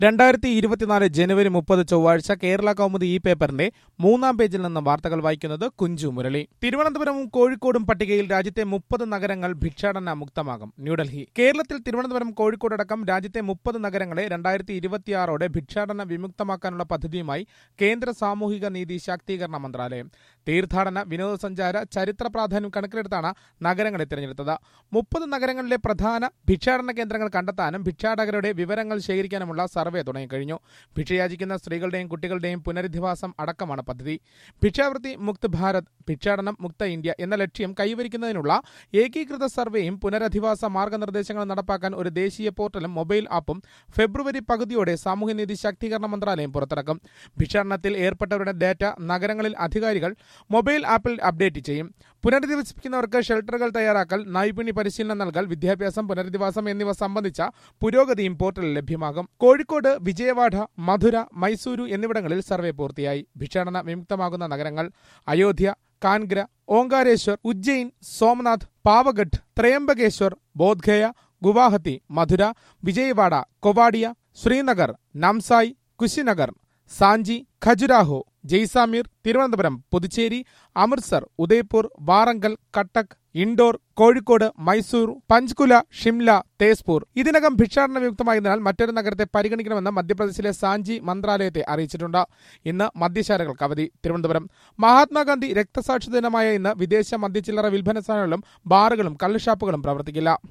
രണ്ടായിരത്തി ഇരുപത്തിനാല് ജനുവരി മുപ്പത് ചൊവ്വാഴ്ച കേരള കൗമുദി ഈ പേപ്പറിന്റെ മൂന്നാം പേജിൽ നിന്ന് വാർത്തകൾ വായിക്കുന്നത് കുഞ്ചു മുരളി തിരുവനന്തപുരവും കോഴിക്കോടും പട്ടികയിൽ രാജ്യത്തെ മുപ്പത് നഗരങ്ങൾ ഭിക്ഷാടന മുക്തമാകും ന്യൂഡൽഹി കേരളത്തിൽ തിരുവനന്തപുരം കോഴിക്കോടടക്കം രാജ്യത്തെ മുപ്പത് നഗരങ്ങളെ രണ്ടായിരത്തി ഇരുപത്തിയാറോടെ ഭിക്ഷാടന വിമുക്തമാക്കാനുള്ള പദ്ധതിയുമായി കേന്ദ്ര സാമൂഹിക നീതി ശാക്തീകരണ മന്ത്രാലയം തീർത്ഥാടന വിനോദസഞ്ചാര ചരിത്ര പ്രാധാന്യം കണക്കിലെടുത്താണ് നഗരങ്ങളെ തിരഞ്ഞെടുത്തത് മുപ്പത് നഗരങ്ങളിലെ പ്രധാന ഭിക്ഷാടന കേന്ദ്രങ്ങൾ കണ്ടെത്താനും ഭിക്ഷാടകരുടെ വിവരങ്ങൾ ശേഖരിക്കാനുമുള്ള സർവേ തുടങ്ങിക്കഴിഞ്ഞു ഭിക്ഷയാചിക്കുന്ന സ്ത്രീകളുടെയും കുട്ടികളുടെയും പുനരധിവാസം അടക്കമാണ് പദ്ധതി ഭിക്ഷാവൃത്തി മുക്ത് ഭാരത് ഭിക്ഷാടനം മുക്ത ഇന്ത്യ എന്ന ലക്ഷ്യം കൈവരിക്കുന്നതിനുള്ള ഏകീകൃത സർവേയും പുനരധിവാസ മാർഗനിർദ്ദേശങ്ങൾ നടപ്പാക്കാൻ ഒരു ദേശീയ പോർട്ടലും മൊബൈൽ ആപ്പും ഫെബ്രുവരി പകുതിയോടെ സാമൂഹ്യനീതി ശാക്തീകരണ മന്ത്രാലയം പുറത്തിറക്കും ഭിക്ഷാടനത്തിൽ ഏർപ്പെട്ടവരുടെ ഡാറ്റ നഗരങ്ങളിൽ അധികാരികൾ മൊബൈൽ ആപ്പിൽ അപ്ഡേറ്റ് ചെയ്യും പുനരധിവസിപ്പിക്കുന്നവർക്ക് ഷെൽട്ടറുകൾ തയ്യാറാക്കൽ നൈപുണ്യ പരിശീലനം നൽകൽ വിദ്യാഭ്യാസം പുനരധിവാസം എന്നിവ സംബന്ധിച്ച പുരോഗതിയും പോർട്ടലിൽ ലഭ്യമാകും കോഴിക്കോട് വിജയവാഡ മധുര മൈസൂരു എന്നിവിടങ്ങളിൽ സർവേ പൂർത്തിയായി ഭിക്ഷാടന വിമുക്തമാകുന്ന നഗരങ്ങൾ അയോധ്യ കാൻഗ്ര ഓങ്കാരേശ്വർ ഉജ്ജയിൻ സോമനാഥ് പാവഗഡ് ത്രയംബകേശ്വർ ബോധ്ഗയ ഗുവാഹത്തി മധുര വിജയവാഡ കൊവാഡിയ ശ്രീനഗർ നംസായ് കുശിനഗർ സാഞ്ചി ഖജുരാഹോ ജയ്സാമീർ തിരുവനന്തപുരം പുതുച്ചേരി അമൃത്സർ ഉദയ്പൂർ വാറങ്കൽ കട്ടക് ഇൻഡോർ കോഴിക്കോട് മൈസൂർ പഞ്ച്കുല ഷിംല തേസ്പൂർ ഇതിനകം ഭിക്ഷാടന വിമുക്തമായതിനാൽ മറ്റൊരു നഗരത്തെ പരിഗണിക്കണമെന്ന് മധ്യപ്രദേശിലെ സാഞ്ചി മന്ത്രാലയത്തെ അറിയിച്ചിട്ടുണ്ട് ഇന്ന് മദ്യശാലകൾക്ക് അവധി തിരുവനന്തപുരം മഹാത്മാഗാന്ധി രക്തസാക്ഷി ദിനമായ ഇന്ന് വിദേശ മദ്യച്ചില്ലറ വിൽപ്പനശാലകളും ബാറുകളും കള്ളുഷാപ്പുകളും പ്രവർത്തിക്കില്ല